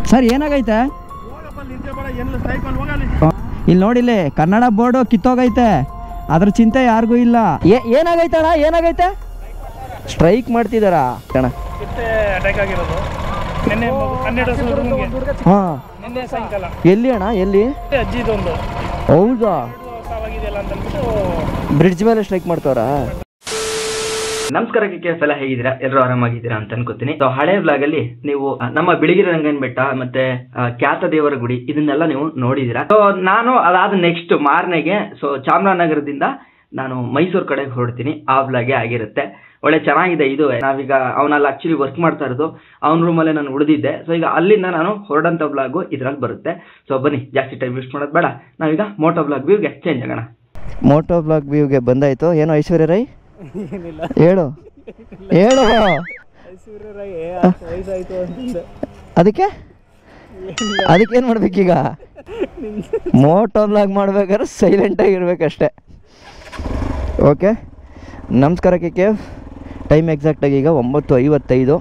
sir ಏನಾಗೈತೆ ಹೋಗಪ್ಪ ನಿಂತೆ ಬೇಡ ಏನಿಲ್ಲ ಸ್ಟ್ರೈಕ್ ಅಲ್ಲಿ ಹೋಗಲಿ ಇಲ್ಲಿ ನೋಡಿಲ್ಲಿ ಕನ್ನಡ ಬೋರ್ಡು ಕಿತ್ತೋಗೈತೆ ಅದ್ರ ಚಿಂತೆ ಯಾರಿಗೂ ಇಲ್ಲ ಏ- ಏನಾಗೈತೆ ಅಣ್ಣ ಏನಾಗೈತೆ ಸ್ಟ್ರೈಕ್ ಮಾಡ್ತಿದಾರಾ ಅಣ್ಣ ಮತ್ತೆ ಅಟ್ಯಾಕ್ ಆಗಿರೋದು ನಿನ್ನೆ ಮಗು- ಹನ್ನೆರಡು ವರ್ಷದ ಹುಡುಗನಿಗೆ ಹಾಂ ನಿನ್ನೆ ಸಾಯಂಕಾಲ ಎಲ್ಲಿ ಅಣ್ಣ ಎಲ್ಲಿ ಮತ್ತೆ ಅಜ್ಜಿದೊಂದು ಹೌದಾ ಸಾವಾಗಿದೆಯಲ್ಲ ಅಂತ ಅಂದ್ಬಿಟ್ಟು ಬ್ರಿಡ್ಜ್ ಮೇಲೆ ಸ್ಟ್ರೈಕ್ ಮಾಡ್ತಾವ್ರಾ ನಮಸ್ಕಾರ ಕೆ ಎಲ್ಲ ಹೇಗಿದ್ದೀರಾ ಎಲ್ಲರೂ ಆರಾಮಾಗಿದ್ದೀರಾ ಅಂತ ಅನ್ಕೋತೀನಿ ಸೊ ಹಳೆ ವ್ಲಾಗ್ ಅಲ್ಲಿ ನೀವು ಆ, ನಮ್ಮ ಬಿಳಿಗಿರಿ ರಂಗನ್ ಬೆಟ್ಟ ಮತ್ತೆ ಆ, ಖ್ಯಾತ ದೇವರ ಗುಡಿ ಇದನ್ನೆಲ್ಲ ನೀವು ನೋಡಿದೀರಾ ಸೊ ನಾನು ಅದಾದ ನೆಕ್ಸ್ಟ್ ಮಾರನೆಗೆ ಸೊ ಚಾಮರಾಜನಗರದಿಂದ ನಾನು ಮೈಸೂರು ಕಡೆಗೆ ಹೊರಡ್ತೀನಿ ಆ ವ್ಲಾಗೆ ಆಗಿರುತ್ತೆ ಒಳ್ಳೆ ಚೆನ್ನಾಗಿದೆ ಇದು ನಾವೀಗ ಅವನಲ್ಲಿ ಆಕ್ಚುಲಿ ವರ್ಕ್ ಮಾಡ್ತಾ ಇರೋದು ಅವನ ರೂಮಲ್ಲೇ ನಾನು ಉಳಿದಿದ್ದೆ ಸೊ ಈಗ ಅಲ್ಲಿಂದ ನಾನು ಹೊರಡಂತ ವ್ಲಾಗು ಇದ್ರಲ್ಲಿ ಬರುತ್ತೆ ಸೊ ಬನ್ನಿ ಜಾಸ್ತಿ ಟೈಮ್ ವೇಸ್ಟ್ ಮಾಡೋದು ಬೇಡ ನಾವೀಗ ಮೋಟೋ ವ್ಲಾಗ್ ವ್ಯೂಗೆ ಚೇಂಜ್ ಆಗೋಣ ಮೋಟೋ ಬ್ಲಾಗ್ ವ್ಯೂಗೆ ಬಂದಾಯ್ತು ಏನೋ ಐಶ್ವರ್ಯ ರೈ ಹೇಳು ಹೇಳು ವಯಸ್ಸಾಯ್ತು ಅಂತಂದೆ ಅದಕ್ಕೆ ಅದಕ್ಕೆ ಏನು ಮಾಡ್ಬೇಕೀಗ ಮೋಟೋ ಬ್ಲಾಗ್ ಮಾಡ್ಬೇಕಾದ್ರೆ ಸೈಲೆಂಟಾಗಿ ಇರ್ಬೇಕಷ್ಟೆ ಓಕೆ ನಮಸ್ಕಾರ ಕೆ ಕೆ ಟೈಮ್ ಎಕ್ಸಾಕ್ಟಾಗಿ ಈಗ ಒಂಬತ್ತು ಐವತ್ತೈದು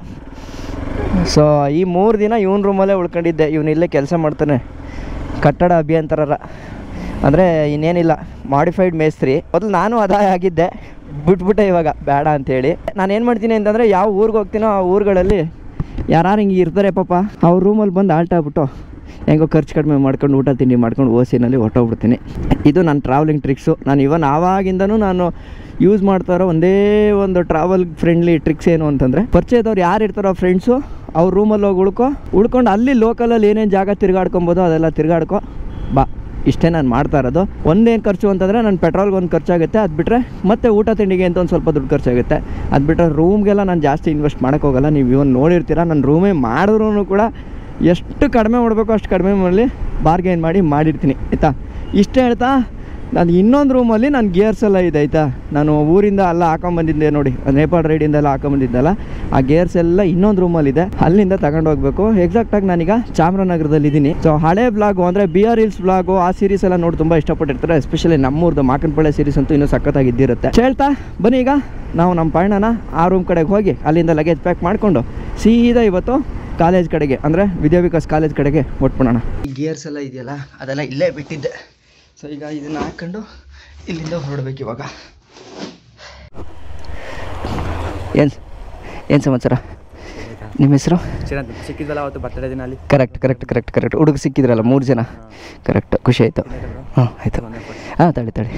ಸೊ ಈ ಮೂರು ದಿನ ಇವನ ರೂಮಲ್ಲೇ ಉಳ್ಕೊಂಡಿದ್ದೆ ಇವನು ಇಲ್ಲೇ ಕೆಲಸ ಮಾಡ್ತಾನೆ ಕಟ್ಟಡ ಅಭಿಯಂತರರ ಅಂದರೆ ಇನ್ನೇನಿಲ್ಲ ಮಾಡಿಫೈಡ್ ಮೇಸ್ತ್ರಿ ಮೊದಲು ನಾನು ಅದಾಯ ಆಗಿದ್ದೆ ಬಿಟ್ಬಿಟ್ಟೆ ಇವಾಗ ಬೇಡ ಅಂತೇಳಿ ನಾನು ಏನು ಮಾಡ್ತೀನಿ ಅಂತಂದರೆ ಯಾವ ಊರಿಗೆ ಹೋಗ್ತೀನೋ ಆ ಊರುಗಳಲ್ಲಿ ಯಾರು ಹಿಂಗೆ ಇರ್ತಾರೆ ಪಾಪ ಅವ್ರ ರೂಮಲ್ಲಿ ಬಂದು ಆಲ್ಟ್ ಆಗ್ಬಿಟ್ಟು ಹೆಂಗೋ ಖರ್ಚು ಕಡಿಮೆ ಮಾಡ್ಕೊಂಡು ಊಟ ತಿಂಡಿ ಮಾಡ್ಕೊಂಡು ಓಸಿನಲ್ಲಿ ಹೊಟ್ಟೋಗ್ಬಿಡ್ತೀನಿ ಇದು ನನ್ನ ಟ್ರಾವೆಲಿಂಗ್ ಟ್ರಿಕ್ಸು ನಾನು ಇವನ್ ಆವಾಗಿಂದನೂ ನಾನು ಯೂಸ್ ಮಾಡ್ತಾ ಇರೋ ಒಂದೇ ಒಂದು ಟ್ರಾವೆಲ್ ಫ್ರೆಂಡ್ಲಿ ಟ್ರಿಕ್ಸ್ ಏನು ಅಂತಂದರೆ ಪರಿಚಯದವ್ರು ಯಾರು ಇರ್ತಾರೋ ಫ್ರೆಂಡ್ಸು ಅವ್ರ ರೂಮಲ್ಲಿ ಹೋಗಿ ಉಳ್ಕೊ ಉಳ್ಕೊಂಡು ಅಲ್ಲಿ ಲೋಕಲಲ್ಲಿ ಏನೇನು ಜಾಗ ತಿರ್ಗಾಡ್ಕೊಬೋದು ಅದೆಲ್ಲ ತಿರ್ಗಾಡ್ಕೊ ಬಾ ಇಷ್ಟೇ ನಾನು ಮಾಡ್ತಾ ಇರೋದು ಒಂದೇನು ಖರ್ಚು ಅಂತಂದರೆ ನನ್ನ ಪೆಟ್ರೋಲ್ಗೆ ಒಂದು ಖರ್ಚಾಗುತ್ತೆ ಅದು ಬಿಟ್ಟರೆ ಮತ್ತೆ ಊಟ ತಿಂಡಿಗೆ ಅಂತ ಒಂದು ಸ್ವಲ್ಪ ದುಡ್ಡು ಖರ್ಚಾಗುತ್ತೆ ಅದು ಬಿಟ್ಟರೆ ರೂಮ್ಗೆಲ್ಲ ನಾನು ಜಾಸ್ತಿ ಇನ್ವೆಸ್ಟ್ ಮಾಡೋಕ್ಕೋಗಲ್ಲ ನೀವು ಇವನ್ ನೋಡಿರ್ತೀರ ನನ್ನ ರೂಮೇ ಮಾಡಿದ್ರೂ ಕೂಡ ಎಷ್ಟು ಕಡಿಮೆ ಮಾಡಬೇಕು ಅಷ್ಟು ಕಡಿಮೆ ಮಾಡಲಿ ಬಾರ್ಗೇನ್ ಮಾಡಿ ಮಾಡಿರ್ತೀನಿ ಆಯಿತಾ ಇಷ್ಟೇ ಹೇಳ್ತಾ ನಾನು ಇನ್ನೊಂದು ರೂಮಲ್ಲಿ ನಾನು ಗೇರ್ಸ್ ಎಲ್ಲ ಇದೆ ಆಯಿತಾ ನಾನು ಊರಿಂದ ಎಲ್ಲ ಹಾಕೊಂಬಂದಿದ್ದೆ ನೋಡಿ ನೇಪಾಳ ರೈಡಿಂದ ಎಲ್ಲ ಹಾಕೊಂಬಂದಿದ್ದಲ್ಲ ಆ ಗೇರ್ಸ್ ಎಲ್ಲ ಇನ್ನೊಂದು ರೂಮಲ್ಲಿದೆ ಅಲ್ಲಿಂದ ತಗೊಂಡು ಹೋಗ್ಬೇಕು ಎಕ್ಸಾಕ್ಟಾಗಿ ನಾನೀಗ ಚಾಮರಾಜನಗರದಲ್ಲಿ ಇದ್ದೀನಿ ಸೊ ಹಳೆ ಬ್ಲಾಗು ಅಂದರೆ ಬಿ ಆರ್ ಹಿಲ್ಸ್ ಬ್ಲಾಗು ಆ ಸೀರೀಸ್ ಎಲ್ಲ ನೋಡಿ ತುಂಬ ಇಷ್ಟಪಟ್ಟಿರ್ತಾರೆ ಎಸ್ಪೆಷಲಿ ನಮ್ಮೂರ್ದು ಮಾಕನಪಳ್ಳಿ ಸೀರೀಸ್ ಅಂತೂ ಇನ್ನೂ ಸಖತ್ತಾಗಿ ಇದ್ದಿರುತ್ತೆ ಹೇಳ್ತಾ ಬನ್ನಿ ಈಗ ನಾವು ನಮ್ಮ ಪಯಣನ ಆ ರೂಮ್ ಕಡೆಗೆ ಹೋಗಿ ಅಲ್ಲಿಂದ ಲಗೇಜ್ ಪ್ಯಾಕ್ ಮಾಡಿಕೊಂಡು ಸೀದಾ ಇವತ್ತು ಕಾಲೇಜ್ ಕಡೆಗೆ ಅಂದರೆ ವಿದ್ಯಾವಿಕಾಸ್ ಕಾಲೇಜ್ ಕಡೆಗೆ ಹೊಟ್ಬಿಡೋಣ ಗೇರ್ಸ್ ಎಲ್ಲ ಇದೆಯಲ್ಲ ಅದೆಲ್ಲ ಇಲ್ಲೇ ಬಿಟ್ಟಿದ್ದೆ ಸೊ ಈಗ ಇದನ್ನು ಹಾಕ್ಕೊಂಡು ಇಲ್ಲಿಂದ ಹೊರಡ್ಬೇಕು ಇವಾಗ ಏನು ಏನು ಸಮಾಚಾರ ನಿಮ್ಮ ಹೆಸರು ಸಿಕ್ಕಿದ್ವಲ್ಲ ಅವತ್ತು ಬರ್ತಡೇ ದಿನ ಅಲ್ಲಿ ಕರೆಕ್ಟ್ ಕರೆಕ್ಟ್ ಕರೆಕ್ಟ್ ಕರೆಕ್ಟ್ ಹುಡುಗ ಸಿಕ್ಕಿದ್ರಲ್ಲ ಮೂರು ಜನ ಕರೆಕ್ಟ್ ಖುಷಿ ಆಯಿತು ಹಾಂ ಆಯಿತು ಹಾಂ ತಡಿ ತಡಿ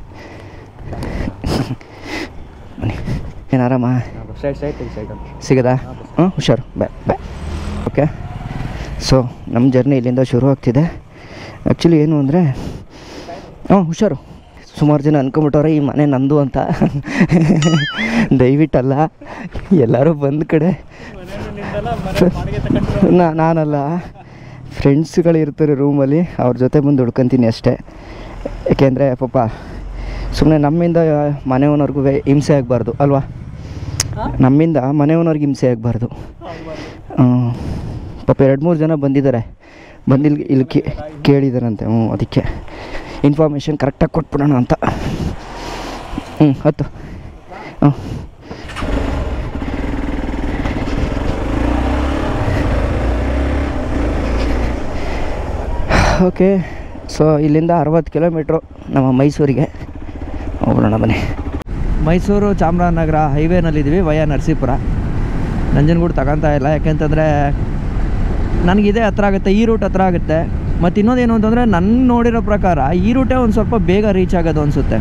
ಬನ್ನಿ ಏನು ಆರಾಮ ಸೈಡ್ ಸೈಡ್ ಸೈಡ್ ಸಿಗದಾ ಹಾಂ ಹುಷಾರು ಬಾಯ್ ಬಾಯ್ ಓಕೆ ಸೊ ನಮ್ಮ ಜರ್ನಿ ಇಲ್ಲಿಂದ ಶುರು ಆಗ್ತಿದೆ ಆ್ಯಕ್ಚುಲಿ ಏನು ಅಂದರೆ ಹಾಂ ಹುಷಾರು ಸುಮಾರು ಜನ ಅನ್ಕೊಂಬಿಟ್ಟವ್ರೆ ಈ ಮನೆ ನಂದು ಅಂತ ದಯವಿಟ್ಟಲ್ಲ ಎಲ್ಲರೂ ಬಂದ ಕಡೆ ನಾ ನಾನಲ್ಲ ಫ್ರೆಂಡ್ಸ್ಗಳು ಇರ್ತಾರೆ ರೂಮಲ್ಲಿ ಅವ್ರ ಜೊತೆ ಬಂದು ಹುಡ್ಕೊತೀನಿ ಅಷ್ಟೇ ಯಾಕೆಂದರೆ ಪಾಪ ಸುಮ್ಮನೆ ನಮ್ಮಿಂದ ಮನೆಯವನವ್ರಿಗೂ ಹಿಂಸೆ ಆಗಬಾರ್ದು ಅಲ್ವಾ ನಮ್ಮಿಂದ ಮನೆಯವನವ್ರಿಗೆ ಹಿಂಸೆ ಆಗಬಾರ್ದು ಪಾಪ ಎರಡು ಮೂರು ಜನ ಬಂದಿದ್ದಾರೆ ಬಂದು ಇಲ್ಲಿ ಇಲ್ಲಿ ಕೇ ಕೇಳಿದಾರಂತೆ ಹ್ಞೂ ಅದಕ್ಕೆ ಇನ್ಫಾರ್ಮೇಷನ್ ಕರೆಕ್ಟಾಗಿ ಕೊಟ್ಬಿಡೋಣ ಅಂತ ಹ್ಞೂ ಹತ್ತು ಹ್ಞೂ ಓಕೆ ಸೊ ಇಲ್ಲಿಂದ ಅರವತ್ತು ಕಿಲೋಮೀಟ್ರು ನಮ್ಮ ಮೈಸೂರಿಗೆ ಹೋಗ್ಬಿಡೋಣ ಬನ್ನಿ ಮೈಸೂರು ಚಾಮರಾಜನಗರ ಹೈವೇನಲ್ಲಿದ್ದೀವಿ ವಯ ನರಸೀಪುರ ನಂಜನಗೂಡು ತಗೊತಾ ಇಲ್ಲ ಯಾಕೆಂತಂದರೆ ನನಗಿದೇ ಹತ್ರ ಆಗುತ್ತೆ ಈ ರೂಟ್ ಹತ್ರ ಆಗುತ್ತೆ ಮತ್ತು ಇನ್ನೊಂದೇನು ಅಂತಂದರೆ ನನ್ನ ನೋಡಿರೋ ಪ್ರಕಾರ ಈ ರೂಟೇ ಒಂದು ಸ್ವಲ್ಪ ಬೇಗ ರೀಚ್ ಆಗೋದು ಅನಿಸುತ್ತೆ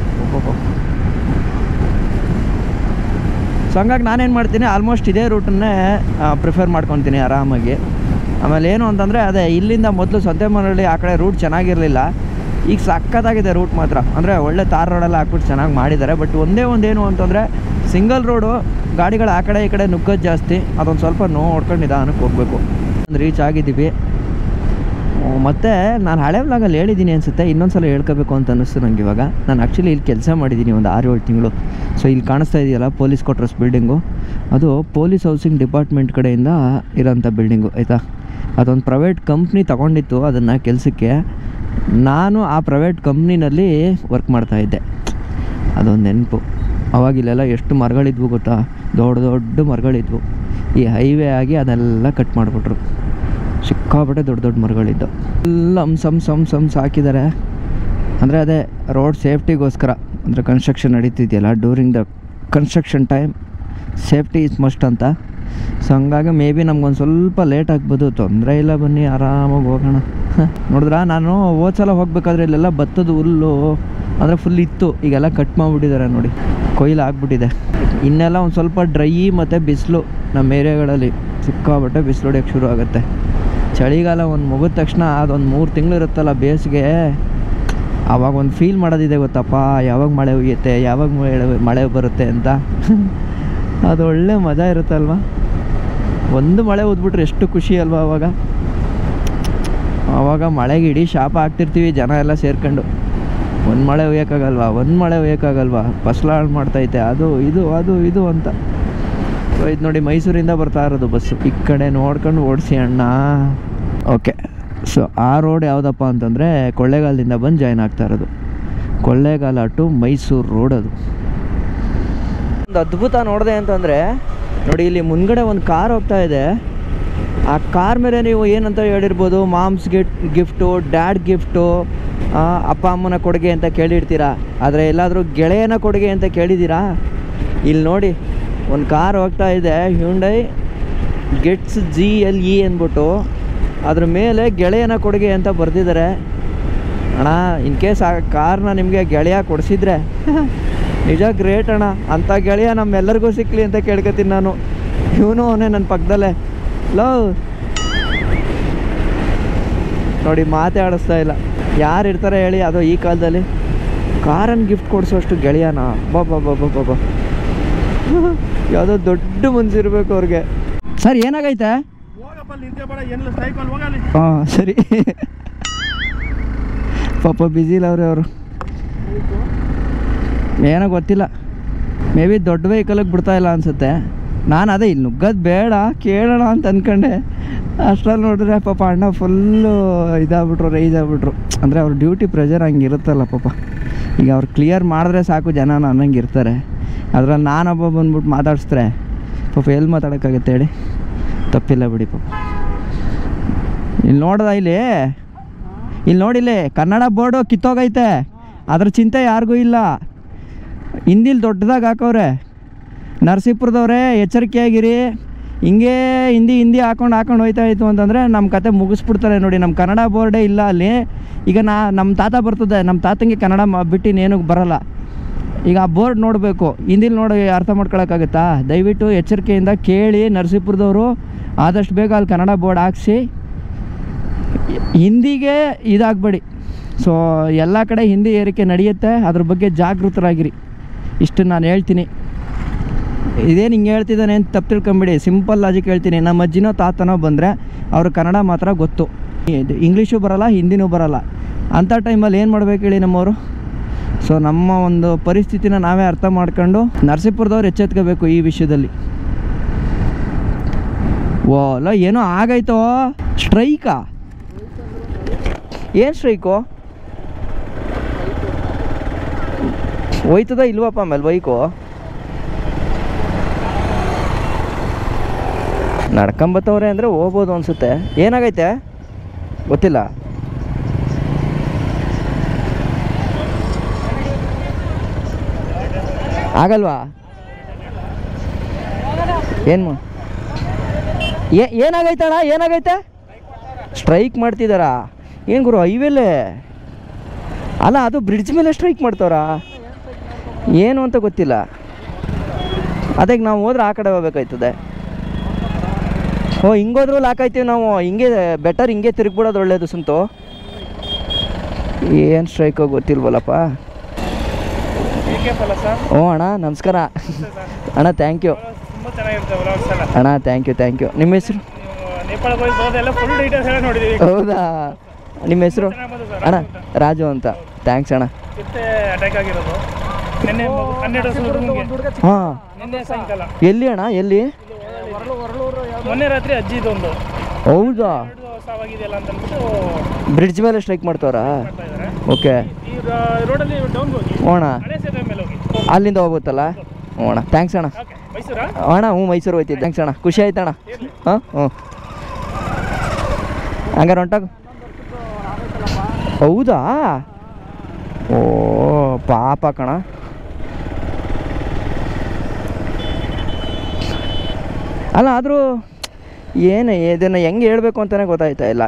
ಸೊ ಹಂಗಾಗಿ ನಾನೇನು ಮಾಡ್ತೀನಿ ಆಲ್ಮೋಸ್ಟ್ ಇದೇ ರೂಟನ್ನೇ ಪ್ರಿಫರ್ ಮಾಡ್ಕೊತೀನಿ ಆರಾಮಾಗಿ ಆಮೇಲೆ ಏನು ಅಂತಂದರೆ ಅದೇ ಇಲ್ಲಿಂದ ಮೊದಲು ಸಂತೆಮರಳ್ಳಿ ಆ ಕಡೆ ರೂಟ್ ಚೆನ್ನಾಗಿರಲಿಲ್ಲ ಈಗ ಸಖತ್ತಾಗಿದೆ ರೂಟ್ ಮಾತ್ರ ಅಂದರೆ ಒಳ್ಳೆ ತಾರ್ ರೋಡೆಲ್ಲ ಹಾಕ್ಬಿಟ್ಟು ಚೆನ್ನಾಗಿ ಮಾಡಿದ್ದಾರೆ ಬಟ್ ಒಂದೇ ಒಂದೇನು ಅಂತಂದರೆ ಸಿಂಗಲ್ ರೋಡು ಗಾಡಿಗಳು ಆ ಕಡೆ ಈ ಕಡೆ ನುಗ್ಗೋದು ಜಾಸ್ತಿ ಅದೊಂದು ಸ್ವಲ್ಪ ನೋಡ್ಕೊಂಡು ನಿಧಾನಕ್ಕೆ ಹೋಗಬೇಕು ಒಂದು ರೀಚ್ ಆಗಿದ್ದೀವಿ ಮತ್ತು ನಾನು ಹಳೆ ವ್ಲಾಗಲ್ಲಿ ಹೇಳಿದ್ದೀನಿ ಅನಿಸುತ್ತೆ ಇನ್ನೊಂದು ಸಲ ಹೇಳ್ಕೋಬೇಕು ಅಂತ ಅನ್ನಿಸ್ತು ನಂಗೆ ಇವಾಗ ನಾನು ಆ್ಯಕ್ಚುಲಿ ಇಲ್ಲಿ ಕೆಲಸ ಮಾಡಿದ್ದೀನಿ ಒಂದು ಆರು ಏಳು ತಿಂಗಳು ಸೊ ಇಲ್ಲಿ ಕಾಣಿಸ್ತಾ ಇದೆಯಲ್ಲ ಪೊಲೀಸ್ ಕ್ವಾರ್ಟರ್ಸ್ ಬಿಲ್ಡಿಂಗು ಅದು ಪೊಲೀಸ್ ಹೌಸಿಂಗ್ ಡಿಪಾರ್ಟ್ಮೆಂಟ್ ಕಡೆಯಿಂದ ಇರೋಂಥ ಬಿಲ್ಡಿಂಗು ಆಯಿತಾ ಅದೊಂದು ಪ್ರೈವೇಟ್ ಕಂಪ್ನಿ ತಗೊಂಡಿತ್ತು ಅದನ್ನು ಕೆಲಸಕ್ಕೆ ನಾನು ಆ ಪ್ರೈವೇಟ್ ಕಂಪ್ನಿನಲ್ಲಿ ವರ್ಕ್ ಮಾಡ್ತಾಯಿದ್ದೆ ಅದೊಂದು ನೆನಪು ಅವಾಗ ಇಲ್ಲೆಲ್ಲ ಎಷ್ಟು ಮರಗಳಿದ್ವು ಗೊತ್ತಾ ದೊಡ್ಡ ದೊಡ್ಡ ಮರಗಳಿದ್ವು ಈ ಹೈವೇ ಆಗಿ ಅದೆಲ್ಲ ಕಟ್ ಮಾಡಿಬಿಟ್ರು ಸಿಕ್ಕಾಪಟ್ಟೆ ದೊಡ್ಡ ದೊಡ್ಡ ಮರಗಳಿದ್ದು ಎಲ್ಲ ಹಂಸ್ ಹಂಸ್ ಹಂಸ್ ಹಂಸ್ ಹಾಕಿದ್ದಾರೆ ಅಂದರೆ ಅದೇ ರೋಡ್ ಸೇಫ್ಟಿಗೋಸ್ಕರ ಅಂದರೆ ಕನ್ಸ್ಟ್ರಕ್ಷನ್ ನಡೀತಿದೆಯಲ್ಲ during the construction time safety is must ಅಂತ ಸೊ ಹಂಗಾಗಿ ಮೇ ಬಿ ನಮ್ಗೊಂದು ಸ್ವಲ್ಪ ಲೇಟ್ ಆಗ್ಬೋದು ತೊಂದರೆ ಇಲ್ಲ ಬನ್ನಿ ಆರಾಮಾಗಿ ಹೋಗೋಣ ನೋಡಿದ್ರಾ ನಾನು ಹೋದ ಸಲ ಹೋಗ್ಬೇಕಾದ್ರೆ ಇಲ್ಲೆಲ್ಲ ಭತ್ತದ ಹುಲ್ಲು ಅಂದರೆ ಫುಲ್ ಇತ್ತು ಈಗೆಲ್ಲ ಕಟ್ ಮಾಡಿಬಿಟ್ಟಿದ್ದಾರೆ ನೋಡಿ ಕೊಯ್ಲು ಆಗ್ಬಿಟ್ಟಿದೆ ಇನ್ನೆಲ್ಲ ಒಂದು ಸ್ವಲ್ಪ ಡ್ರೈ ಮತ್ತು ಬಿಸಿಲು ನಮ್ಮ ಏರಿಯಾಗಳಲ್ಲಿ ಸಿಕ್ಕಾಬಟ್ಟೆ ಬಿಸಿಲು ಹೊಡಿಯೋಕ್ಕೆ ಶುರು ಆಗುತ್ತೆ ಚಳಿಗಾಲ ಒಂದು ಮುಗಿದ ತಕ್ಷಣ ಅದೊಂದು ಮೂರು ತಿಂಗಳು ಇರುತ್ತಲ್ಲ ಬೇಸಿಗೆ ಆವಾಗ ಒಂದು ಫೀಲ್ ಮಾಡೋದಿದೆ ಗೊತ್ತಪ್ಪ ಯಾವಾಗ ಮಳೆ ಹುಯ್ಯುತ್ತೆ ಯಾವಾಗ ಮಳೆ ಮಳೆ ಬರುತ್ತೆ ಅಂತ ಅದು ಒಳ್ಳೆ ಮಜಾ ಇರುತ್ತಲ್ವ ಒಂದು ಮಳೆ ಓದ್ಬಿಟ್ರೆ ಎಷ್ಟು ಖುಷಿ ಅಲ್ವಾ ಅವಾಗ ಆವಾಗ ಮಳೆಗೆ ಇಡೀ ಶಾಪ ಹಾಕ್ತಿರ್ತೀವಿ ಜನ ಎಲ್ಲ ಸೇರ್ಕೊಂಡು ಒಂದು ಮಳೆ ಒಯ್ಯೋಕ್ಕಾಗಲ್ವಾ ಒಂದು ಮಳೆ ಒಯ್ಯೋಕ್ಕಾಗಲ್ವಾ ಫಸ್ಲ ಹಾಳು ಮಾಡ್ತೈತೆ ಅದು ಇದು ಅದು ಇದು ಅಂತ ಸೊ ಇದು ನೋಡಿ ಮೈಸೂರಿಂದ ಬರ್ತಾ ಇರೋದು ಬಸ್ಸು ಈ ಕಡೆ ನೋಡ್ಕೊಂಡು ಓಡಿಸಿ ಅಣ್ಣ ಓಕೆ ಸೊ ಆ ರೋಡ್ ಯಾವುದಪ್ಪ ಅಂತಂದರೆ ಕೊಳ್ಳೇಗಾಲದಿಂದ ಬಂದು ಜಾಯ್ನ್ ಆಗ್ತಾ ಇರೋದು ಕೊಳ್ಳೇಗಾಲ ಟು ಮೈಸೂರು ರೋಡ್ ಅದು ಒಂದು ಅದ್ಭುತ ನೋಡಿದೆ ಅಂತಂದರೆ ನೋಡಿ ಇಲ್ಲಿ ಮುಂದ್ಗಡೆ ಒಂದು ಕಾರ್ ಹೋಗ್ತಾ ಇದೆ ಆ ಕಾರ್ ಮೇಲೆ ನೀವು ಏನಂತ ಹೇಳಿರ್ಬೋದು moms gift gift dad gift ಅಪ್ಪ ಅಮ್ಮನ ಕೊಡುಗೆ ಅಂತ ಕೇಳಿರ್ತೀರಾ ಆದರೆ ಎಲ್ಲಾದರೂ ಗೆಳೆಯನ ಕೊಡುಗೆ ಅಂತ ಕೇಳಿದ್ದೀರಾ ಇಲ್ಲಿ ನೋಡಿ ಒಂದು ಕಾರ್ ಹೋಗ್ತಾ ಇದೆ Hyundai Getz G L E ಅಂದ್ಬಿಟ್ಟು ಅದ್ರ ಮೇಲೆ ಗೆಳೆಯನ ಕೊಡುಗೆ ಅಂತ ಬರೆದಿದ್ದಾರೆ ಅಣ್ಣ ಇನ್ ಕೇಸ್ ಆ ಕಾರ್ನ ನಿಮಗೆ ಗೆಳೆಯ ಕೊಡಿಸಿದ್ರೆ ನಿಜ ಗ್ರೇಟ್ ಅಣ್ಣ ಅಂಥ ಗೆಳೆಯ ನಮ್ಮೆಲ್ಲರಿಗೂ ಸಿಕ್ಕಲಿ ಅಂತ ಕೇಳ್ಕೊತೀನಿ ನಾನು ಇವನು ಅವನೇ ನನ್ನ ಪಕ್ಕದಲ್ಲೇ ಲೋ ನೋಡಿ ಮಾತೇ ಆಡಿಸ್ತಾ ಇಲ್ಲ ಯಾರು ಇರ್ತಾರೆ ಹೇಳಿ ಅದು ಈ ಕಾಲದಲ್ಲಿ ಕಾರನ್ನು ಗಿಫ್ಟ್ ಕೊಡಿಸೋಷ್ಟು ಗೆಳೆಯನ ಬಾಬಾ ಬಾಬಾ ಬಾಬಾ ಯಾವುದೋ ದೊಡ್ಡ ಮನ್ಸಿರ್ಬೇಕು ಅವ್ರಿಗೆ ಸರ್ ಏನಾಗೈತೆ ಹೋಗಪ್ಪ ಅಲ್ಲಿ ನಿಂತೆ ಬೇಡ ಏನಿಲ್ಲ ಸೈಕಲ್ ಹೋಗಲಿ ಹಾಂ ಸರಿ ಪಾಪ ಬ್ಯುಸಿ ಇಲ್ಲ ಅವ್ರೆ ಅವರು ಏನೋ ಗೊತ್ತಿಲ್ಲ ಮೇ ಬಿ ದೊಡ್ಡ ವೆಹಿಕಲಿಗೆ ಬಿಡ್ತಾ ಇಲ್ಲ ಅನಿಸುತ್ತೆ ನಾನು ಅದೇ ಇಲ್ಲಿ ನುಗ್ಗೋದು ಬೇಡ ಕೇಳೋಣ ಅಂತ ಅಂದ್ಕೊಂಡೆ ಅಷ್ಟ್ರಲ್ಲಿ ನೋಡಿದ್ರೆ ಪಾಪ ಅಣ್ಣ ಫುಲ್ಲು ಇದಾಗ್ಬಿಟ್ರು ರೈಸ್ ಆಗ್ಬಿಟ್ರು ಅಂದರೆ ಅವ್ರ ಡ್ಯೂಟಿ ಪ್ರೆಷರ್ ಹಂಗೆ ಇರುತ್ತಲ್ಲ ಪಾಪ ಈಗ ಅವ್ರು ಕ್ಲಿಯರ್ ಮಾಡಿದ್ರೆ ಸಾಕು ಜನ ಅನ್ನಂಗೆ ಇರ್ತಾರೆ ಅದ್ರಲ್ಲಿ ನಾನೊಬ್ಬ ಬಂದ್ಬಿಟ್ಟು ಮಾತಾಡಿಸಿದ್ರೆ ಪಾಪ ಎಲ್ಲಿ ಮಾತಾಡೋಕ್ಕಾಗತ್ತೆ ಹೇಳಿ ತಪ್ಪಿಲ್ಲ ಬಿಡಿ ಪಾಪ ಇಲ್ಲಿ ನೋಡ್ದ ಇಲ್ಲಿ ಇಲ್ಲಿ ನೋಡಿಲ್ಲಿ ಕನ್ನಡ ಬೋರ್ಡು ಕಿತ್ತೋಗೈತೆ ಅದ್ರ ಚಿಂತೆ ಯಾರಿಗೂ ಇಲ್ಲ ಹಿಂದಿಲ್ ದೊಡ್ಡದಾಗಿ ಹಾಕವ್ರೆ ನರಸೀಪುರದವ್ರೆ ಎಚ್ಚರಿಕೆಯಾಗಿರಿ ಹಿಂಗೆ ಹಿಂದಿ ಹಿಂದಿ ಹಾಕೊಂಡು ಹಾಕೊಂಡು ಹೋಯ್ತಾ ಇತ್ತು ಅಂತಂದರೆ ನಮ್ಮ ಕತೆ ಮುಗಿಸ್ಬಿಡ್ತಾರೆ ನೋಡಿ ನಮ್ಮ ಕನ್ನಡ ಬೋರ್ಡೇ ಇಲ್ಲ ಅಲ್ಲಿ ಈಗ ನಾ ನಮ್ಮ ತಾತ ಬರ್ತದೆ ನಮ್ಮ ತಾತಂಗೆ ಕನ್ನಡ ಮ ಬಿಟ್ಟು ಇನ್ನೇನು ಬರಲ್ಲ ಈಗ ಆ ಬೋರ್ಡ್ ನೋಡಬೇಕು ಹಿಂದಿಲ್ ನೋಡಿ ಅರ್ಥ ಮಾಡ್ಕೊಳಕ್ಕಾಗತ್ತಾ ದಯವಿಟ್ಟು ಎಚ್ಚರಿಕೆಯಿಂದ ಕೇಳಿ ನರಸೀಪುರದವರು ಆದಷ್ಟು ಬೇಗ ಅಲ್ಲಿ ಕನ್ನಡ ಬೋರ್ಡ್ ಹಾಕ್ಸಿ ಹಿಂದಿಗೆ ಇದಾಗಬೇಡಿ ಸೊ ಎಲ್ಲ ಕಡೆ ಹಿಂದಿ ಏರಿಕೆ ನಡೆಯುತ್ತೆ ಅದ್ರ ಬಗ್ಗೆ ಜಾಗೃತರಾಗಿರಿ ಇಷ್ಟು ನಾನು ಹೇಳ್ತೀನಿ ಇದೇನು ಹಿಂಗೆ ಹೇಳ್ತಿದ್ದಾನೆ ಅಂತ ತಪ್ಪು ತಿಳ್ಕೊಂಬಿಡಿ ಸಿಂಪಲ್ ಲಾಜಿಕ್ ಹೇಳ್ತೀನಿ ನಮ್ಮ ಅಜ್ಜಿನೋ ತಾತನೋ ಬಂದರೆ ಅವ್ರು ಕನ್ನಡ ಮಾತ್ರ ಗೊತ್ತು ಇದು ಇಂಗ್ಲೀಷು ಬರಲ್ಲ ಹಿಂದಿನೂ ಬರಲ್ಲ ಅಂಥ ಟೈಮಲ್ಲಿ ಏನು ಮಾಡ್ಬೇಕು ಹೇಳಿ ನಮ್ಮವರು ಸೊ ನಮ್ಮ ಒಂದು ಪರಿಸ್ಥಿತಿನ ನಾವೇ ಅರ್ಥ ಮಾಡ್ಕೊಂಡು ನರಸೀಪುರದವ್ರು ಎಚ್ಚೆತ್ಕೋಬೇಕು ಈ ವಿಷಯದಲ್ಲಿ ಓ ಅಲ್ಲ ಏನೋ ಆಗೈತೋ ಸ್ಟ್ರೈಕಾ ಏನು ಸ್ಟ್ರೈಕು ಹೋಯ್ತದ ಇಲ್ವಪ್ಪ ಆಮೇಲೆ ಬೈಕು ನಡ್ಕೊಂಬತ್ತವ್ರೆ ಅಂದರೆ ಹೋಗ್ಬೋದು ಅನ್ಸುತ್ತೆ ಏನಾಗೈತೆ ಗೊತ್ತಿಲ್ಲ ಆಗಲ್ವಾ ಏನು ಏ ಏನಾಗೈತೆ ಅಣ್ಣ ಏನಾಗೈತೆ ಸ್ಟ್ರೈಕ್ ಮಾಡ್ತಿದ್ದಾರಾ ಏನು ಗುರು ಹೈವೇಲೆ ಅಲ್ಲ ಅದು ಬ್ರಿಡ್ಜ್ ಮೇಲೆ ಸ್ಟ್ರೈಕ್ ಮಾಡ್ತಾವ್ರಾ ಏನು ಅಂತ ಗೊತ್ತಿಲ್ಲ ಅದಕ್ಕೆ ನಾವು ಹೋದ್ರೆ ಆ ಕಡೆ ಹೋಗ್ಬೇಕಾಯ್ತದೆ ಓ ಹಿಂಗೋದ್ರೂ ಲಾಕ್ ಆಯ್ತೀವಿ ನಾವು ಹಿಂಗೆ ಬೆಟರ್ ಹಿಂಗೆ ತಿರುಗ್ಬಿಡೋದು ಒಳ್ಳೇದು ಸುಂತು ಏನು ಸ್ಟ್ರೈಕೋ ಗೊತ್ತಿಲ್ವಲ್ಲಪ್ಪ ಹೇಗೆ ಫಲ ಸರ್ ಓ ಅಣ್ಣ ನಮಸ್ಕಾರ ಅಣ್ಣ ಥ್ಯಾಂಕ್ ಯು ತುಂಬ ಚೆನ್ನಾಗಿರುತ್ತೆ ವ್ಲಾಗ್ಸ್ ಎಲ್ಲ ಅಣ್ಣ ಥ್ಯಾಂಕ್ ಯು ಥ್ಯಾಂಕ್ ಯು ನಿಮ್ಮ ಹೆಸರು ನೀವು ನೇಪಾಳಕ್ಕೆ ಹೋಗಿ ಹೋದೆಲ್ಲ ಫುಲ್ ಡೀಟೇಲ್ಸ್ ಎಲ್ಲ ನೋಡಿದ್ದೀವಿ ಹೌದಾ ನಿಮ್ಮ ಹೆಸರು ಚೆನ್ನಾಗಿ ಬಂತು ಸರ್ ಅಣ್ಣ ರಾಜು ಅಂತ ಥ್ಯಾಂಕ್ಸ್ ಅಣ್ಣ ಮತ್ತೆ ಅಟ್ಯಾಕ್ ಆಗಿರೋದು ನಿನ್ನೆ ಮಗು- ಹನ್ನೆರಡು ವರ್ಷದ ಹುಡುಗನಿಗೆ ಹಾಂ ನಿನ್ನೆ ಸಾಯಂಕಾಲ ಎಲ್ಲಿ ಅಣ್ಣ ಎಲ್ಲಿ ಮೊನ್ನೆ ರಾತ್ರಿ ಅಜ್ಜಿದೊಂದು ಹೌದಾ ಎರಡು ಸಾವಾಗಿದೆಯಲ್ಲ ಅಂತ ಅಂದ್ಬಿಟ್ಟು ಬ್ರಿಡ್ಜ್ ಮೇಲೆ ಸ್ಟ್ರೈಕ್ ಮಾಡ್ತಾವ್ರಾ ಮಾಡ್ತಾ ಇದ್ದಾರೆ ಓಕೆ ಈ ರೋಡಲ್ಲಿ ಡೌನ್ ಹೋಗಿ ಹ್ಞೂ ಅಣ್ಣ ಹಳೆ ಸೇತುವೆ ಮೇಲೆ ಹೋಗಿ ಅಲ್ಲಿಂದ ಹೋಗುತ್ತಲ್ಲ ಹ್ಞೂ ಅಣ್ಣ ಥ್ಯಾಂಕ್ಸ್ ಅಣ್ಣ ಓಕೆ ಮೈಸೂರಾ ಅಣ್ಣ ಹ್ಞೂ ಮೈಸೂರು ಹೋಯ್ತಿದ್ದೆ ಥ್ಯಾಂಕ್ಸ್ ಅಣ್ಣ ಖುಷಿ ಆಯ್ತು ಅಣ್ಣ ಹಾಂ ಹ್ಞೂ ಹಂಗಾರೆ ಹೊಂಟಾಗ ಹೌದಾ ಓ ಪಾಪ ಕಣ ಅಲ್ಲ ಆದರೂ ಏನು ಇದನ್ನು ಹೆಂಗೆ ಹೇಳಬೇಕು ಅಂತಲೇ ಗೊತ್ತಾಯ್ತಾ ಇಲ್ಲ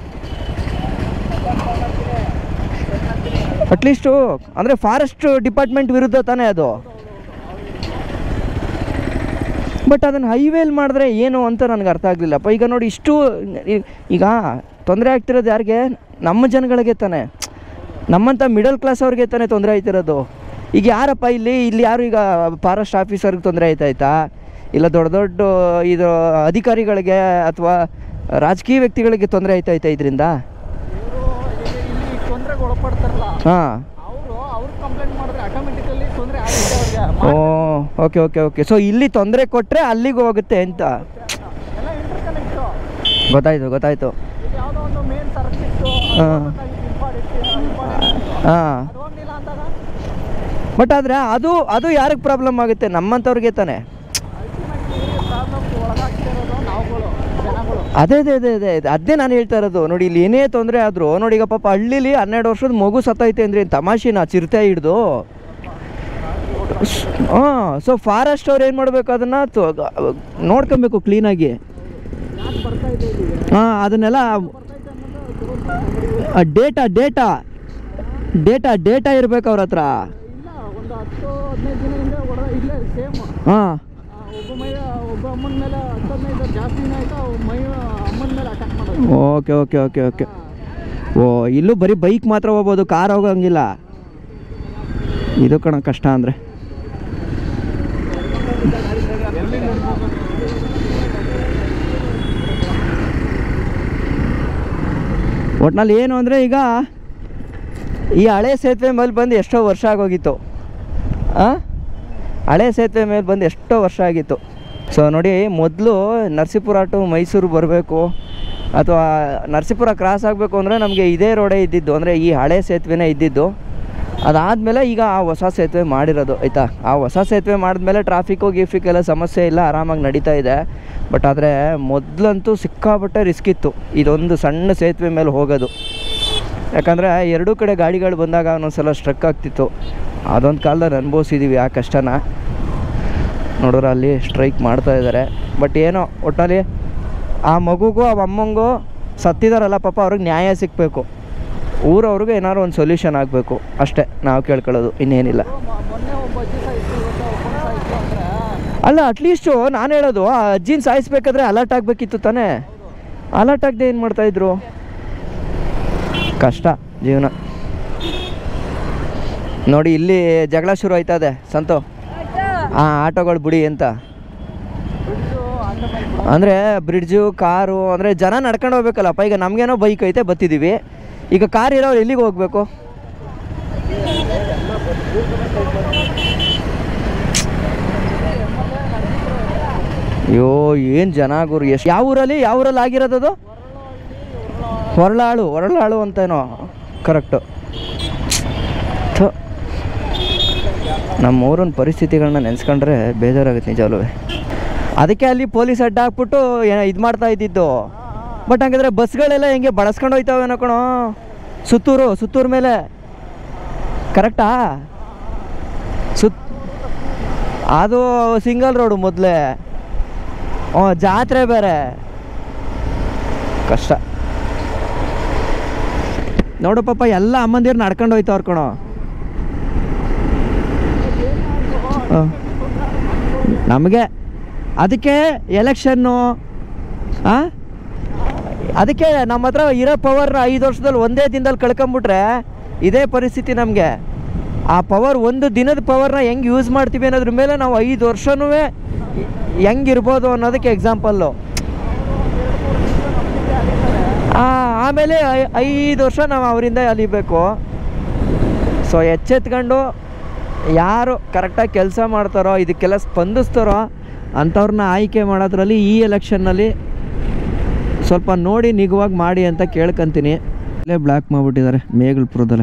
ಅಟ್ಲೀಸ್ಟು ಅಂದರೆ ಫಾರೆಸ್ಟ್ ಡಿಪಾರ್ಟ್ಮೆಂಟ್ ವಿರುದ್ಧ ತಾನೇ ಅದು ಬಟ್ ಅದನ್ನು ಹೈವೇಲಿ ಮಾಡಿದ್ರೆ ಏನು ಅಂತ ನನಗೆ ಅರ್ಥ ಆಗಲಿಲ್ಲಪ್ಪ ಈಗ ನೋಡಿ ಇಷ್ಟು ಈ- ಈಗ ತೊಂದರೆ ಆಗ್ತಿರೋದು ಯಾರಿಗೆ ನಮ್ಮ ಜನಗಳಿಗೆ ತಾನೆ ನಮ್ಮಂಥ ಮಿಡಲ್ ಕ್ಲಾಸ್ ಅವ್ರಿಗೆ ತಾನೇ ತೊಂದರೆ ಆಯ್ತಿರೋದು ಈಗ ಯಾರಪ್ಪ ಇಲ್ಲಿ ಇಲ್ಲಿ ಯಾರು ಈಗ ಫಾರೆಸ್ಟ್ ಆಫೀಸರ್ಗೆ ತೊಂದರೆ ಆಯ್ತಾಯ್ತಾ ಇಲ್ಲ ದೊಡ್ಡ ದೊಡ್ಡ ಇದು ಅಧಿಕಾರಿಗಳಿಗೆ ಅಥವಾ ರಾಜಕೀಯ ವ್ಯಕ್ತಿಗಳಿಗೆ ತೊಂದರೆ ಆಯ್ತಾಯ್ತಾ ಇದರಿಂದ ಇಲ್ಲಿ ತೊಂದರೆಗೆ ಒಳಪಡ್ತಾರಲ್ಲ ಹಾಂ ಅವರು ಅವ್ರು ಕಂಪ್ಲೇಂಟ್ ಮಾಡಿದ್ರೆ ಆಟೋಮೆಟಿಕಲಿ ತೊಂದರೆ ಆಗುತ್ತೆ ಅವ್ರಿಗೆ oh okay okay okay so ಇಲ್ಲಿ ತೊಂದರೆ ಕೊಟ್ಟರೆ ಅಲ್ಲಿಗೆ ಹೋಗುತ್ತೆ ಅಂತ ಎಲ್ಲ ಇಂಟರ್ಕನೆಕ್ಟು ಗೊತ್ತಾಯ್ತು ಗೊತ್ತಾಯ್ತು ಈಗ ಯಾವುದೋ ಒಂದು ಮೇನ್ ಸರಕು ಸಿಕ್ತು ಹಾಂ ಹಾಂ ಅದು ಹೋಗ್ಲಿಲ್ಲ ಅಂದಾಗ ಬಟ್ ಆದರೆ ಅದು ಅದು ಯಾರಿಗೆ ಪ್ರಾಬ್ಲಮ್ ಆಗುತ್ತೆ ನಮ್ಮಂಥವ್ರಿಗೆ ತಾನೆ ಅಲ್ಟಿಮೇಟ್ಲಿ ಪ್ರಾಬ್ಲಮ್ ಒಳಗಾಗ್ತಿರೋದು ನಾವುಗಳು ಜನಗಳು ಅದೇ ಅದೇ ಅದೇ ಅದೇ ಅದೇ ಅದೇ ನಾನು ಹೇಳ್ತಾ ಇರೋದು ನೋಡಿ ಇಲ್ಲಿ ಏನೇ ತೊಂದರೆ ಆದರೂ ನೋಡಿ ಈಗ ಪಾಪ ಹಳ್ಳಿಲಿ ಹನ್ನೆರಡು ವರ್ಷದ ಮಗು ಸತ್ತೈತೆ ಅಂದ್ರೆ ಏನು ತಮಾಷೆನ ಚಿರತೆ ಹಿಡ್ದು ಹಾಂ ಸೊ ಫಾರೆಸ್ಟ್ ಅವ್ರು ಏನು ಮಾಡಬೇಕು ಅದನ್ನು ನೋಡ್ಕೊಬೇಕು ಕ್ಲೀನಾಗಿ ಯಾಕೆ ಬರ್ತಾ ಇದೆ ಇಲ್ಲಿ ಹಾಂ ಅದನ್ನೆಲ್ಲ ಬರ್ತೈತೆ ಅನ್ನೋದು ಡೇಟಾ ಡೇಟಾ ಡೇಟಾ ಡೇಟಾ ಇರ್ಬೇಕು ಅವ್ರ ಹತ್ರ ಇಲ್ಲ ಒಂದು ಹತ್ತು ಹದಿನೈದು ದಿನದಿಂದ ಹೊಡೆದ ಇಲ್ಲೇ ಸೇಮ್ ಹಾಂ ಒಬ್ಬ ಮೈ ಒಬ್ಬ ಅಮ್ಮನ ಮೇಲೆ ಹತ್ತು ಹದಿನೈದು ಜಾಸ್ತಿ ದಿನ ಆಯ್ತಾ ಮೈ ಅಮ್ಮನ ಮೇಲೆ ಅಟ್ಯಾಕ್ ಮಾಡೋದು okay okay okay okay oh ಇಲ್ಲೂ ಬರೀ ಬೈಕ್ ಮಾತ್ರ ಹೋಗ್ಬೋದು ಕಾರ್ ಹೋಗಂಗಿಲ್ಲ ಇದು ಕಣ ಕಷ್ಟ ಅಂದರೆ ಒಟ್ನಲ್ಲಿ ಏನು ಅಂದರೆ ಈಗ ಈ ಹಳೆ ಸೇತುವೆ ಮೇಲೆ ಬಂದು ಎಷ್ಟೋ ವರ್ಷ ಆಗೋಗಿತ್ತು ಆ ಹಳೆ ಸೇತುವೆ ಮೇಲೆ ಬಂದು ಎಷ್ಟೋ ವರ್ಷ ಆಗಿತ್ತು ಸೊ ನೋಡಿ ಮೊದಲು ನರಸೀಪುರ ಟು ಮೈಸೂರು ಬರಬೇಕು ಅಥವಾ ನರಸೀಪುರ ಕ್ರಾಸ್ ಆಗಬೇಕು ಅಂದರೆ ನಮಗೆ ಇದೇ ರೋಡೇ ಇದ್ದಿದ್ದು ಅಂದರೆ ಈ ಹಳೆ ಸೇತುವೆನೇ ಇದ್ದಿದ್ದು ಅದಾದಮೇಲೆ ಈಗ ಆ ಹೊಸ ಸೇತುವೆ ಮಾಡಿರೋದು ಆಯಿತಾ ಆ ಹೊಸ ಸೇತುವೆ ಮಾಡಿದ್ಮೇಲೆ ಟ್ರಾಫಿಕ್ಕು ಗೀಫಿಕ್ ಎಲ್ಲ ಸಮಸ್ಯೆ ಇಲ್ಲ ಆರಾಮಾಗಿ ನಡೀತಾ ಇದೆ ಬಟ್ ಆದರೆ ಮೊದಲಂತೂ ಸಿಕ್ಕಾಪಟ್ಟೆ ರಿಸ್ಕ್ ಇತ್ತು ಇದೊಂದು ಸಣ್ಣ ಸೇತುವೆ ಮೇಲೆ ಹೋಗೋದು ಯಾಕಂದರೆ ಎರಡೂ ಕಡೆ ಗಾಡಿಗಳು ಬಂದಾಗ ಒಂದೊಂದ್ಸಲ ಸ್ಟ್ರಕ್ ಆಗ್ತಿತ್ತು ಅದೊಂದು ಕಾಲದಲ್ಲಿ ಅನುಭವಿಸಿದ್ದೀವಿ ಆ ಕಷ್ಟನ ನೋಡಿದ್ರೆ ಅಲ್ಲಿ ಸ್ಟ್ರೈಕ್ ಮಾಡ್ತಾ ಇದ್ದಾರೆ ಬಟ್ ಏನೋ ಒಟ್ಟಲ್ಲಿ ಆ ಮಗುಗೂ ಆ ಅಮ್ಮಂಗೂ ಸತ್ತಿದಾರಲ್ಲ ಪಾಪ ಅವ್ರಿಗೆ ನ್ಯಾಯ ಸಿಗಬೇಕು ಊರವ್ರಿಗೆ ಏನಾದ್ರು ಒಂದು ಸೊಲ್ಯೂಷನ್ ಆಗಬೇಕು ಅಷ್ಟೇ ನಾವು ಕೇಳ್ಕೊಳ್ಳೋದು ಇನ್ನೇನಿಲ್ಲ ಮ- ಮೊನ್ನೆ ಒಬ್ಬ ಅಜ್ಜಿ ಸಾಯಿತು ಇವತ್ತು ಒಬ್ಬನ ಸಾಯಿತು ಅಂದರೆ ಅಲ್ಲ ಅಟ್ಲೀಸ್ಟು ನಾನು ಹೇಳೋದು ಆ ಅಜ್ಜಿನ ಸಾಯಿಸ್ಬೇಕಾದ್ರೆ ಅಲರ್ಟ್ ಆಗಬೇಕಿತ್ತು ತಾನೇ ಅಲರ್ಟ್ ಆಗದೆ ಏನು ಮಾಡ್ತಾಯಿದ್ರು ಕಷ್ಟ ಜೀವನ ನೋಡಿ ಇಲ್ಲಿ ಜಗಳ ಶುರು ಆಯ್ತಾ ಇದೆ ಸಂತು ಹಾಂ ಆಟೋಗಳು ಬಿಡಿ ಅಂತ ಬಿಡ್ಸು ಆಟೋ ಮೇಲೆ ಅಂದರೆ ಬ್ರಿಡ್ಜು ಕಾರು ಅಂದರೆ ಜನ ನಡ್ಕೊಂಡು ಹೋಗ್ಬೇಕಲ್ಲಪ್ಪ ಈಗ ನಮಗೇನೋ ಬೈಕ್ ಐತೆ ಬತ್ತಿದ್ದೀವಿ ಈಗ ಕಾರ್ ಇರೋರು ಎಲ್ಲಿಗೆ ಹೋಗ್ಬೇಕು ಅಯ್ಯೋ ಏನು ಜನ ಗುರು ಎಷ್ಟು ಯಾವ ಊರಲ್ಲಿ ಯಾವ ಊರಲ್ಲಿ ಆಗಿರೋದದು ಹೊರಳಾಳು ಹೊರಳಾಳು ಅಂತೇನೋ ಕರೆಕ್ಟು ನಮ್ಮ ಊರಿನ ಪರಿಸ್ಥಿತಿಗಳನ್ನ ನೆನೆಸ್ಕೊಂಡ್ರೆ ಬೇಜಾರಾಗುತ್ತೆ ನಿಜವಲ್ಲೂ ಅದಕ್ಕೆ ಅಲ್ಲಿ ಪೊಲೀಸ್ ಅಡ್ಡ ಹಾಕ್ಬಿಟ್ಟು ಇದು ಮಾಡ್ತಾ ಇದ್ದಿದ್ದು ಬಟ್ ಹಂಗಾದ್ರೆ ಬಸ್ಗಳೆಲ್ಲ ಹೆಂಗೆ ಬಳಸ್ಕೊಂಡು ಹೋಯ್ತಾವೇನೋ ಕಣೋ ಸುತ್ತೂರು ಸುತ್ತೂರು ಮೇಲೆ ಕರೆಕ್ಟಾ ಸುತ್ ಅದು ಸಿಂಗಲ್ ರೋಡು ಮೊದಲೇ ಹ್ಞೂ ಜಾತ್ರೆ ಬೇರೆ ಕಷ್ಟ ನೋಡು ಪಾಪ ಎಲ್ಲ ಅಮ್ಮಂದಿರು ನಡ್ಕೊಂಡು ಹೋಯ್ತವ್ರು ಕಣೋ ನಮಗೆ ಅದಕ್ಕೆ ಎಲೆಕ್ಷನ್ನು ಆ ಅದಕ್ಕೆ ನಮ್ಮ ಹತ್ರ ಇರೋ ಪವರ್ನ ಐದು ವರ್ಷದಲ್ಲಿ ಒಂದೇ ದಿನದಲ್ಲಿ ಕಳ್ಕೊಂಬಿಟ್ರೆ ಇದೇ ಪರಿಸ್ಥಿತಿ ನಮಗೆ ಆ ಪವರ್ ಒಂದು ದಿನದ ಪವರ್ನ ಹೆಂಗೆ ಯೂಸ್ ಮಾಡ್ತೀವಿ ಅನ್ನೋದ್ರ ಮೇಲೆ ನಾವು ಐದು ವರ್ಷನೂ ಹೆಂಗಿರ್ಬೋದು ಅನ್ನೋದಕ್ಕೆ ಎಕ್ಸಾಂಪಲ್ಲು ಆಮೇಲೆ ಐ- ಐದು ವರ್ಷ ನಾವು ಅವರಿಂದ ಅಲಿಬೇಕು ಸೊ ಎಚ್ಚೆತ್ಕೊಂಡು ಯಾರು ಕರೆಕ್ಟಾಗಿ ಕೆಲಸ ಮಾಡ್ತಾರೋ ಇದಕ್ಕೆಲ್ಲ ಸ್ಪಂದಿಸ್ತಾರೋ ಅಂಥವ್ರನ್ನ ಆಯ್ಕೆ ಮಾಡೋದ್ರಲ್ಲಿ ಈ ಎಲೆಕ್ಷನ್ನಲ್ಲಿ ಸ್ವಲ್ಪ ನೋಡಿ ನಿಗುವಾಗಿ ಮಾಡಿ ಅಂತ ಕೇಳ್ಕೊಂತೀನಿ ಇಲ್ಲೇ ಬ್ಲ್ಯಾಕ್ ಮಾಡಿಬಿಟ್ಟಿದ್ದಾರೆ ಮೇಗಲ್ಪುರದಲ್ಲೇ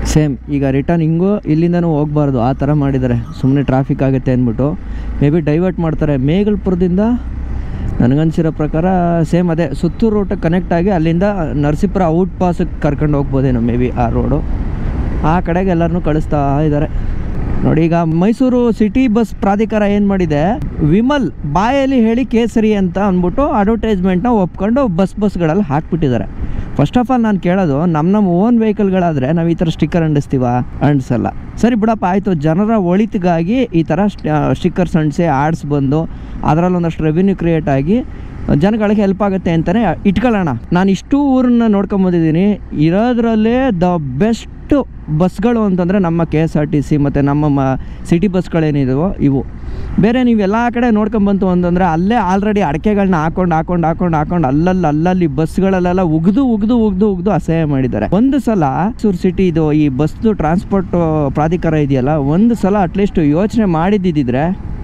ಸೇಮ್ ಈಗ ರಿಟರ್ನ್ ಹಿಂಗೂ ಇಲ್ಲಿಂದನೂ ಹೋಗ್ಬಾರ್ದು ಆ ಥರ ಮಾಡಿದ್ದಾರೆ ಸುಮ್ಮನೆ ಟ್ರಾಫಿಕ್ ಆಗುತ್ತೆ ಅಂದ್ಬಿಟ್ಟು ಮೇ ಬಿ ಡೈವರ್ಟ್ ಮಾಡ್ತಾರೆ ಮೇಗಲ್ಪುರದಿಂದ ನನಗನ್ಸಿರೋ ಪ್ರಕಾರ ಸೇಮ್ ಅದೇ ಸುತ್ತೂರು ರೂಟ್ ಕನೆಕ್ಟ್ ಆಗಿ ಅಲ್ಲಿಂದ ನರಸೀಪುರ ಔಟ್ ಪಾಸಿಗೆ ಕರ್ಕೊಂಡು ಹೋಗ್ಬೋದೇನೋ ಮೇ ಬಿ ಆ ರೋಡು ಆ ಕಡೆಗೆ ಎಲ್ಲರನ್ನೂ ಕಳಿಸ್ತಾ ಇದ್ದಾರೆ ನೋಡಿ ಈಗ ಮೈಸೂರು ಸಿಟಿ ಬಸ್ ಪ್ರಾಧಿಕಾರ ಏನು ಮಾಡಿದೆ ವಿಮಲ್ ಬಾಯಲ್ಲಿ ಹೇಳಿ ಕೇಸರಿ ಅಂತ ಅಂದ್ಬಿಟ್ಟು ಅಡ್ವರ್ಟೈಸ್ಮೆಂಟ್ನ ಒಪ್ಕೊಂಡು ಬಸ್ ಬಸ್ಗಳಲ್ಲಿ ಹಾಕ್ಬಿಟ್ಟಿದ್ದಾರೆ ಫಸ್ಟ್ ಆಫ್ ಆಲ್ ನಾನು ಕೇಳೋದು ನಮ್ಮ ನಮ್ಮ ಓನ್ ವೆಹಿಕಲ್ಗಳಾದರೆ ನಾವು ಈ ಥರ ಸ್ಟಿಕ್ಕರ್ ಅಂಟಿಸ್ತೀವ ಅಂಟಿಸಲ್ಲ ಸರಿ ಬಿಡಪ್ಪ ಆಯಿತು ಜನರ ಒಳಿತಿಗಾಗಿ ಈ ಥರ ಸ್ಟಿಕ್ಕರ್ಸ್ ಅಂಟಿಸಿ ಆಡ್ಸ್ ಬಂದು ಅದರಲ್ಲಿ ಒಂದಷ್ಟು ರೆವಿನ್ಯೂ ಕ್ರಿಯೇಟ್ ಆಗಿ ಜನಗಳಿಗೆ ಹೆಲ್ಪ್ ಆಗುತ್ತೆ ಅಂತಲೇ ಇಟ್ಕೊಳ್ಳೋಣ ನಾನು ಇಷ್ಟು ಊರನ್ನ ನೋಡ್ಕೊಂಬಂದಿದ್ದೀನಿ ಇರೋದ್ರಲ್ಲೇ ದ ಬೆಸ್ಟ್ ಬಸ್ಗಳು ಅಂತಂದರೆ ನಮ್ಮ K S R T C ಮತ್ತು ನಮ್ಮ ಮ ಸಿಟಿ ಬಸ್ಗಳೇನಿದವೋ ಇವು ಬೇರೆ ನೀವು ಎಲ್ಲ ಕಡೆ ನೋಡ್ಕೊಂಬಂತು ಅಂತಂದರೆ ಅಲ್ಲೇ ಆಲ್ರೆಡಿ ಅಡಕೆಗಳನ್ನ ಹಾಕೊಂಡು ಹಾಕೊಂಡು ಹಾಕೊಂಡು ಹಾಕೊಂಡು ಅಲ್ಲಲ್ಲಿ ಅಲ್ಲಲ್ಲಿ ಬಸ್ಗಳಲ್ಲೆಲ್ಲ ಉಗ್ದು ಉಗ್ದು ಉಗ್ದು ಉಗ್ದು ಅಸಹ್ಯ ಮಾಡಿದ್ದಾರೆ ಒಂದು ಸಲ ಮೈಸೂರು ಸಿಟಿ ಇದು ಈ ಬಸ್ದು ಟ್ರಾನ್ಸ್ಪೋರ್ಟ್ ಪ್ರಾಧಿಕಾರ ಇದೆಯಲ್ಲ ಒಂದು ಸಲ ಅಟ್ಲೀಸ್ಟ್ ಯೋಚನೆ ಮಾಡಿದ್ದಿದ್ರೆ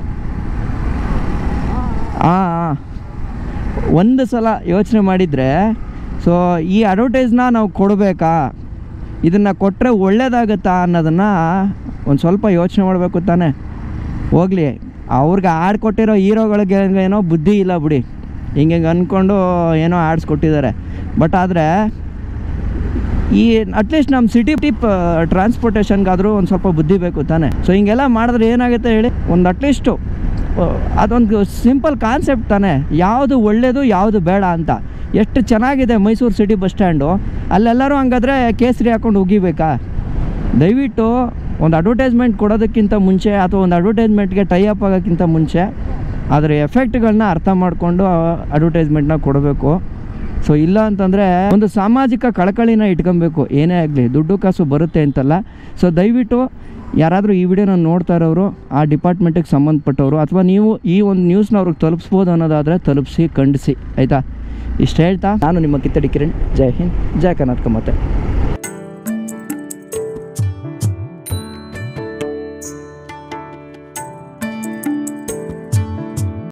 ಹಾಂ ಒಂದು ಸಲ ಯೋಚನೆ ಮಾಡಿದರೆ ಸೊ ಈ ಅಡ್ವರ್ಟೈಸ್ನ ನಾವು ಕೊಡಬೇಕಾ ಇದನ್ನು ಕೊಟ್ಟರೆ ಒಳ್ಳೇದಾಗುತ್ತಾ ಅನ್ನೋದನ್ನು ಒಂದು ಸ್ವಲ್ಪ ಯೋಚನೆ ಮಾಡಬೇಕು ತಾನೆ ಹೋಗಲಿ ಅವ್ರಿಗೆ ಆಡ್ ಕೊಟ್ಟಿರೋ ಹೀರೋಗಳಿಗೆ ಏನೋ ಬುದ್ಧಿ ಇಲ್ಲ ಬಿಡಿ ಹಿಂಗೆ ಅಂದ್ಕೊಂಡು ಏನೋ ಆಡ್ಸ್ ಕೊಟ್ಟಿದ್ದಾರೆ ಬಟ್ ಆದರೆ ಈ ಅಟ್ಲೀಸ್ಟ್ ನಮ್ಮ ಸಿಟಿ ಟಿಪ್ ಟ್ರಾನ್ಸ್ಪೋರ್ಟೇಷನ್ಗಾದರೂ ಒಂದು ಸ್ವಲ್ಪ ಬುದ್ಧಿ ಬೇಕು ತಾನೆ ಸೊ ಹಿಂಗೆಲ್ಲ ಮಾಡಿದ್ರೆ ಏನಾಗುತ್ತೆ ಹೇಳಿ ಒಂದು ಅಟ್ಲೀಸ್ಟು ಅದೊಂದು ಸಿಂಪಲ್ ಕಾನ್ಸೆಪ್ಟ್ ತಾನೆ ಯಾವುದು ಒಳ್ಳೆಯದು ಯಾವುದು ಬೇಡ ಅಂತ ಎಷ್ಟು ಚೆನ್ನಾಗಿದೆ ಮೈಸೂರು ಸಿಟಿ ಬಸ್ ಸ್ಟ್ಯಾಂಡು ಅಲ್ಲೆಲ್ಲರೂ ಹಂಗಾದ್ರೆ ಕೇಸರಿ ಹಾಕೊಂಡು ಉಗಿಬೇಕಾ ದಯವಿಟ್ಟು ಒಂದು ಅಡ್ವರ್ಟೈಸ್ಮೆಂಟ್ ಕೊಡೋದಕ್ಕಿಂತ ಮುಂಚೆ ಅಥವಾ ಒಂದು ಅಡ್ವರ್ಟೈಸ್ಮೆಂಟ್ಗೆ ಟೈ ಅಪ್ ಆಗೋಕ್ಕಿಂತ ಮುಂಚೆ ಅದರ ಎಫೆಕ್ಟ್ಗಳನ್ನ ಅರ್ಥ ಮಾಡಿಕೊಂಡು ಅಡ್ವರ್ಟೈಸ್ಮೆಂಟ್ನ ಕೊಡಬೇಕು ಸೊ ಇಲ್ಲ ಅಂತಂದರೆ ಒಂದು ಸಾಮಾಜಿಕ ಕಳಕಳಿನ ಇಟ್ಕೊಬೇಕು ಏನೇ ಆಗಲಿ ದುಡ್ಡು ಕಾಸು ಬರುತ್ತೆ ಅಂತಲ್ಲ ಸೊ ದಯವಿಟ್ಟು ಯಾರಾದರೂ ಈ ವಿಡಿಯೋನ ನೋಡ್ತಾ ಇರೋರು ಆ ಡಿಪಾರ್ಟ್ಮೆಂಟಿಗೆ ಸಂಬಂಧಪಟ್ಟವರು ಅಥವಾ ನೀವು ಈ ಒಂದು ನ್ಯೂಸ್ನ ಅವ್ರಿಗೆ ತಲುಪಿಸ್ಬೋದು ಅನ್ನೋದಾದರೆ ತಲುಪಿಸಿ ಖಂಡಿಸಿ ಆಯಿತಾ ಇಷ್ಟು ಹೇಳ್ತಾ ನಾನು ನಿಮ್ಮ ಕಿತ್ತಡಿ ಕಿರಣ್ ಜೈ ಹಿಂದ್ ಜೈ ಕರ್ನಾಟಕ ಮತ್ತೆ